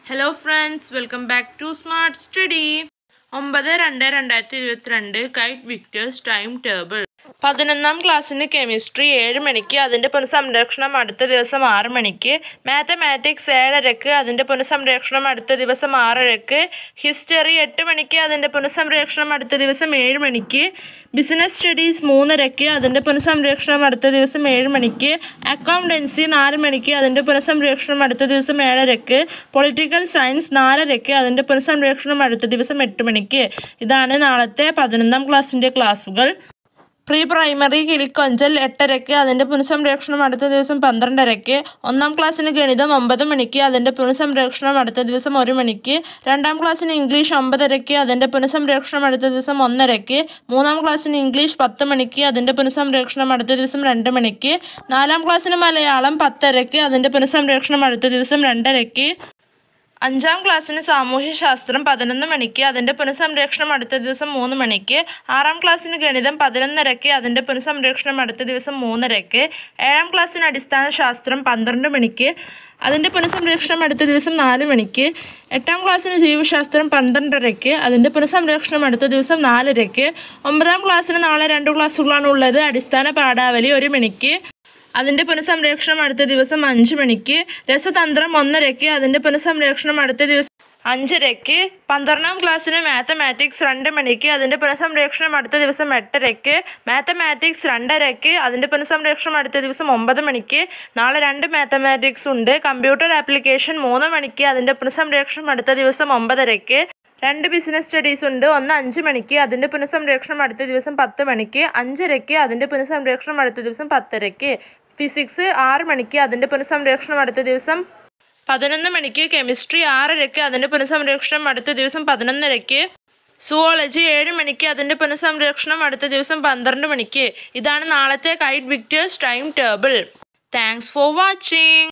hello friends welcome back to smart study ഒമ്പത് രണ്ട് രണ്ടായിരത്തി ഇരുപത്തിരണ്ട് കൈറ്റ് വിക്ടേഴ്സ് ടൈം ടേബിൾ പതിനൊന്നാം ക്ലാസ്സിന് കെമിസ്ട്രി ഏഴ് മണിക്ക് അതിൻ്റെ പുനഃസംരക്ഷണം അടുത്ത ദിവസം ആറ് മണിക്ക് മാത്തമാറ്റിക്സ് ഏഴരക്ക് അതിൻ്റെ പുനഃസംരക്ഷണം അടുത്ത ദിവസം ആറരക്ക് ഹിസ്റ്ററി എട്ട് മണിക്ക് അതിൻ്റെ പുനഃസംരക്ഷണം അടുത്ത ദിവസം ഏഴ് മണിക്ക് ബിസിനസ് സ്റ്റഡീസ് മൂന്നരയ്ക്ക് അതിൻ്റെ പുനഃസംരക്ഷണം അടുത്ത ദിവസം ഏഴ് മണിക്ക് അക്കൗണ്ടൻസി നാല് മണിക്ക് അതിൻ്റെ പുനഃസംരക്ഷണം അടുത്ത ദിവസം ഏഴരയ്ക്ക് പൊളിറ്റിക്കൽ സയൻസ് നാലരയ്ക്ക് അതിൻ്റെ പുനഃസംരക്ഷണം അടുത്ത ദിവസം എട്ട് മണിക്ക് ഇതാണ് നാളത്തെ പതിനൊന്നാം ക്ലാസ്സിൻ്റെ ക്ലാസ്സുകൾ പ്രീ പ്രൈമറി കിളിക്കൊഞ്ചൽ എട്ടരയ്ക്ക് അതിൻ്റെ പുനഃസംരക്ഷണം അടുത്ത ദിവസം പന്ത്രണ്ടരയ്ക്ക് ഒന്നാം ക്ലാസ്സിന് ഗണിതം ഒമ്പത് മണിക്ക് അതിൻ്റെ പുനഃസംരക്ഷണം അടുത്ത ദിവസം ഒരു മണിക്ക് രണ്ടാം ക്ലാസ്സിന് ഇംഗ്ലീഷ് ഒമ്പതരയ്ക്ക് അതിൻ്റെ പുനഃസംരക്ഷണം അടുത്ത ദിവസം ഒന്നരയ്ക്ക് മൂന്നാം ക്ലാസ്സിന് ഇംഗ്ലീഷ് പത്ത് മണിക്ക് അതിൻ്റെ പുനഃസംരക്ഷണം അടുത്ത ദിവസം രണ്ട് മണിക്ക് നാലാം ക്ലാസ്സിന് മലയാളം പത്തരയ്ക്ക് അതിൻ്റെ പുനഃസംരക്ഷണം അടുത്ത ദിവസം രണ്ടരയ്ക്ക് അഞ്ചാം ക്ലാസ്സിന് സാമൂഹ്യശാസ്ത്രം പതിനൊന്ന് മണിക്ക് അതിൻ്റെ പുനഃസംരക്ഷണം അടുത്ത ദിവസം മൂന്ന് മണിക്ക് ആറാം ക്ലാസ്സിന് ഗണിതം പതിനൊന്നരയ്ക്ക് അതിൻ്റെ പുനഃസംരക്ഷണം അടുത്ത ദിവസം മൂന്നരയ്ക്ക് ഏഴാം ക്ലാസ്സിന് അടിസ്ഥാന ശാസ്ത്രം പന്ത്രണ്ട് മണിക്ക് അതിൻ്റെ പുനഃസംരക്ഷണം അടുത്ത ദിവസം നാല് മണിക്ക് എട്ടാം ക്ലാസ്സിന് ജീവശാസ്ത്രം പന്ത്രണ്ടരയ്ക്ക് അതിൻ്റെ പുനഃസംരക്ഷണം അടുത്ത ദിവസം നാലരയ്ക്ക് ഒമ്പതാം ക്ലാസ്സിന് നാളെ രണ്ട് ക്ലാസ്സുകളാണ് ഉള്ളത് അടിസ്ഥാന പാഠാവലി ഒരു മണിക്ക് അതിൻ്റെ പുനഃസംരക്ഷണം അടുത്ത ദിവസം അഞ്ച് മണിക്ക് രസതന്ത്രം ഒന്നരയ്ക്ക് അതിൻ്റെ പുനഃസംരക്ഷണം അടുത്ത ദിവസം അഞ്ചരയ്ക്ക് പന്ത്രണ്ടാം ക്ലാസ്സിന് മാത്തമാറ്റിക്സ് രണ്ട് മണിക്ക് അതിൻ്റെ പുനഃസംരക്ഷണം അടുത്ത ദിവസം എട്ടരയ്ക്ക് മാത്തമാറ്റിക്സ് രണ്ടരയ്ക്ക് അതിൻ്റെ പുനഃസംരക്ഷണം അടുത്ത ദിവസം ഒമ്പത് മണിക്ക് നാളെ രണ്ട് മാത്തമാറ്റിക്സ് ഉണ്ട് കമ്പ്യൂട്ടർ ആപ്ലിക്കേഷൻ മൂന്ന് മണിക്ക് അതിൻ്റെ പുനഃസംരക്ഷണം അടുത്ത ദിവസം ഒമ്പതരയ്ക്ക് രണ്ട് ബിസിനസ് സ്റ്റഡീസ് ഉണ്ട് ഒന്ന് അഞ്ച് മണിക്ക് അതിൻ്റെ പുനഃസംരക്ഷണം അടുത്ത ദിവസം പത്ത് മണിക്ക് അഞ്ചരയ്ക്ക് അതിൻ്റെ പുനഃസംരക്ഷണം അടുത്ത ദിവസം പത്തരയ്ക്ക് ഫിസിക്സ് ആറ് മണിക്ക് അതിൻ്റെ പുനഃസംരക്ഷണം അടുത്ത ദിവസം പതിനൊന്ന് മണിക്ക് കെമിസ്ട്രി ആറരയ്ക്ക് അതിൻ്റെ പുനഃസംരക്ഷണം അടുത്ത ദിവസം പതിനൊന്നരയ്ക്ക് സുവോളജി ഏഴ് മണിക്ക് അതിൻ്റെ പുനഃസംരക്ഷണം അടുത്ത ദിവസം പന്ത്രണ്ട് മണിക്ക് ഇതാണ് നാളത്തെ Kite Victers time table thanks for watching